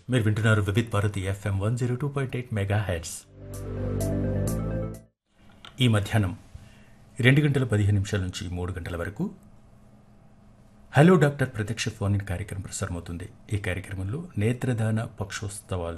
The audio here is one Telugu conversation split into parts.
మీరు వింటున్నారు Vividh Bharati FM one zero two point eight mega heads ఈ మధ్యాహ్నం రెండు గంటల పదిహేను నిమిషాల నుంచి మూడు గంటల వరకు హలో డాక్టర్ ప్రత్యక్ష ఫోన్ ఇన్ కార్యక్రమం ప్రసారమవుతుంది ఈ కార్యక్రమంలో నేత్రదాన పక్షోత్సవాలు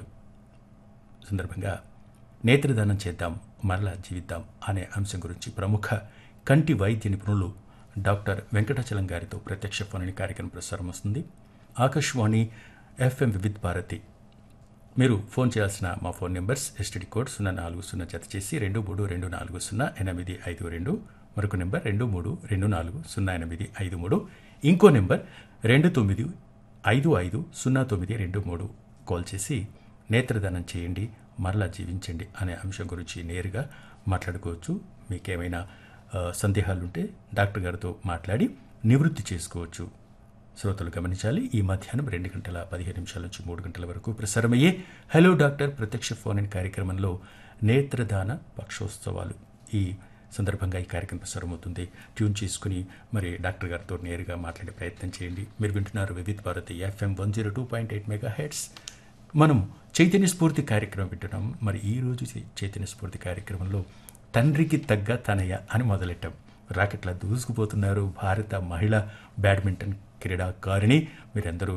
సందర్భంగా నేత్రదానం చేద్దాం మరలా జీవిద్దాం అనే అంశం గురించి ప్రముఖ కంటి వైద్య నిపుణులు డాక్టర్ వెంకటాచలం గారితో ప్రత్యక్ష ఫోన్ ఇన్ కార్యక్రమం ప్రసారం వస్తుంది ఆకాశవాణి ఎఫ్ఎం వివిధ్ భారతి మీరు ఫోన్ చేయాల్సిన మా ఫోన్ నెంబర్స్ ఎస్టీడీ కోడ్ సున్నా నాలుగు సున్నా జత చేసి రెండు మూడు రెండు నాలుగు సున్నా ఎనిమిది ఐదు రెండు మరొక నెంబర్ రెండు మూడు రెండు నాలుగు సున్నా ఎనిమిది ఐదు మూడు ఇంకో నెంబర్ రెండు తొమ్మిది ఐదు ఐదు సున్నా తొమ్మిది రెండు మూడు కాల్ చేసి నేత్రదానం చేయండి మరలా జీవించండి అనే అంశం గురించి నేరుగా మాట్లాడుకోవచ్చు మీకేమైనా ఆ, సందేహాలుంటే డాక్టర్ గారితో మాట్లాడి నివృత్తి చేసుకోవచ్చు శ్రోతలు గమనించాలి ఈ మధ్యాహ్నం రెండు గంటల పదిహేను నిమిషాల నుంచి మూడు గంటల వరకు ప్రసారమయ్యే హలో డాక్టర్ ప్రత్యక్ష ఫోన్ ఇన్ కార్యక్రమంలో నేత్రదాన పక్షోత్సవాలు ఈ సందర్భంగా ఈ కార్యక్రమం ప్రసారమవుతుంది ట్యూన్ చేసుకుని మరి డాక్టర్ గారితో నేరుగా మాట్లాడే ప్రయత్నం చేయండి మీరు వింటున్నారు Vividh Bharati FM one zero two point eight mega heads మనం చైతన్య స్ఫూర్తి కార్యక్రమం వింటున్నాం మరి ఈ రోజు చై- చైతన్య స్ఫూర్తి కార్యక్రమంలో తండ్రికి తగ్గ తనయ అని మొదలెట్టాం రాకెట్లా దూసుకుపోతున్నారు భారత మహిళా బ్యాడ్మింటన్ క్రీడాకారిణి మీరందరూ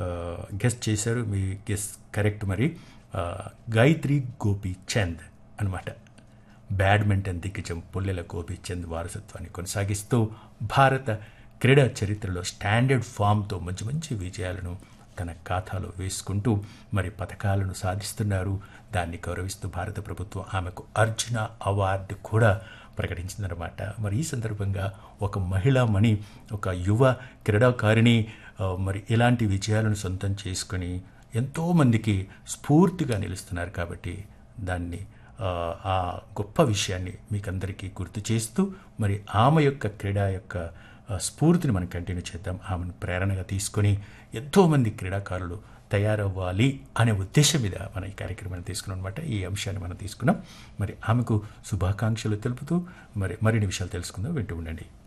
గెస్ట్ చేశారు మీ గెస్ట్ కరెక్ట్ మరి ఆ, గాయత్రి గోపి చంద్ అనమాట బ్యాడ్మింటన్ దిగ్గజం పుల్లెల గోపీచంద్ వారసత్వాన్ని కొనసాగిస్తూ భారత క్రీడా చరిత్రలో స్టాండర్డ్ ఫామ్తో మంచి మంచి విజయాలను తన ఖాతాలో వేసుకుంటూ మరి పథకాలను సాధిస్తున్నారు దాన్ని గౌరవిస్తూ భారత ప్రభుత్వం ఆమెకు అర్జున అవార్డు కూడా ప్రకటించిందనమాట మరి ఈ సందర్భంగా ఒక మహిళామణి ఒక యువ క్రీడాకారిణి ఆ, మరి ఇలాంటి విజయాలను సొంతం చేసుకొని ఎంతోమందికి స్ఫూర్తిగా నిలుస్తున్నారు కాబట్టి దాన్ని ఆ, ఆ గొప్ప విషయాన్ని మీకందరికీ గుర్తు చేస్తూ మరి ఆమె యొక్క క్రీడా యొక్క ఆ, స్ఫూర్తిని మనం కంటిన్యూ చేద్దాం ఆమెను ప్రేరణగా తీసుకొని ఎంతోమంది క్రీడాకారులు తయారవ్వాలి అనే ఉద్దేశం మీద మన ఈ కార్యక్రమాన్ని తీసుకున్నాం అనమాట ఈ అంశాన్ని మనం తీసుకున్నాం మరి ఆమెకు శుభాకాంక్షలు తెలుపుతూ మరి మరిన్ని విషయాలు తెలుసుకుందాం వింటూ ఉండండి